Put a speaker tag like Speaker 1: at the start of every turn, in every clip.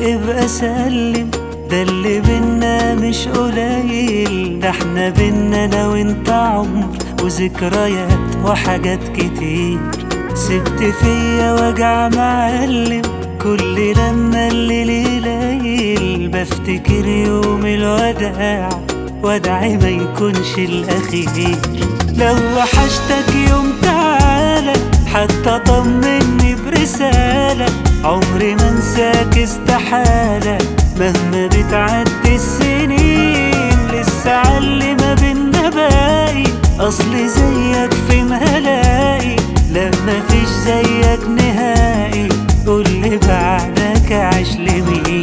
Speaker 1: ابقى سلم ده اللي بينا مش قليل ده احنا بينا انا وانت عمر وذكريات وحاجات كتير سبت فيا وجع معلم كل لما الليل يليل بفتكر يوم الوداع وداعي ما يكونش الاخير لو وحشتك يوم تعالى حتى طمني برسالة عمري ما انساك استحالة مهما بتعدي السنين لسه علي ما بينا باقي اصل زيك في ملاقي لا مفيش زيك نهائي قولي بعدك اعيش لمين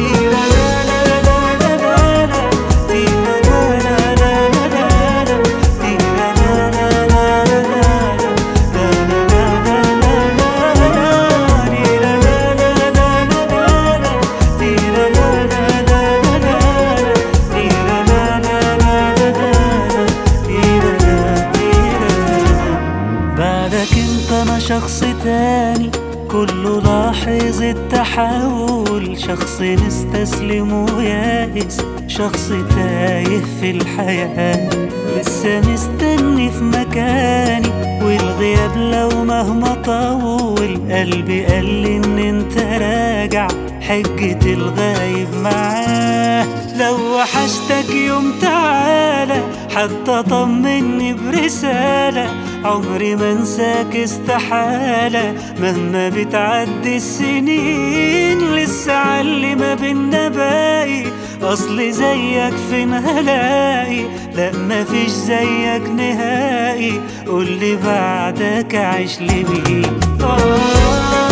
Speaker 1: بعدك انت انا شخص تاني كله لاحظ التحول شخص مستسلم ويائس شخص تايه في الحياة لسه مستني في مكاني والغياب لو مهما طول قلبي قال لي ان انت راجع حجة الغايب معاه لو وحشتك يوم تعالى حتى طمني برسالة عمري ما انساك استحالة مهما بتعدي السنين لسه علي ما بينا باقي اصل زيك فين هلاقي لا مفيش زيك نهائي قولي بعدك اعيش لمين آه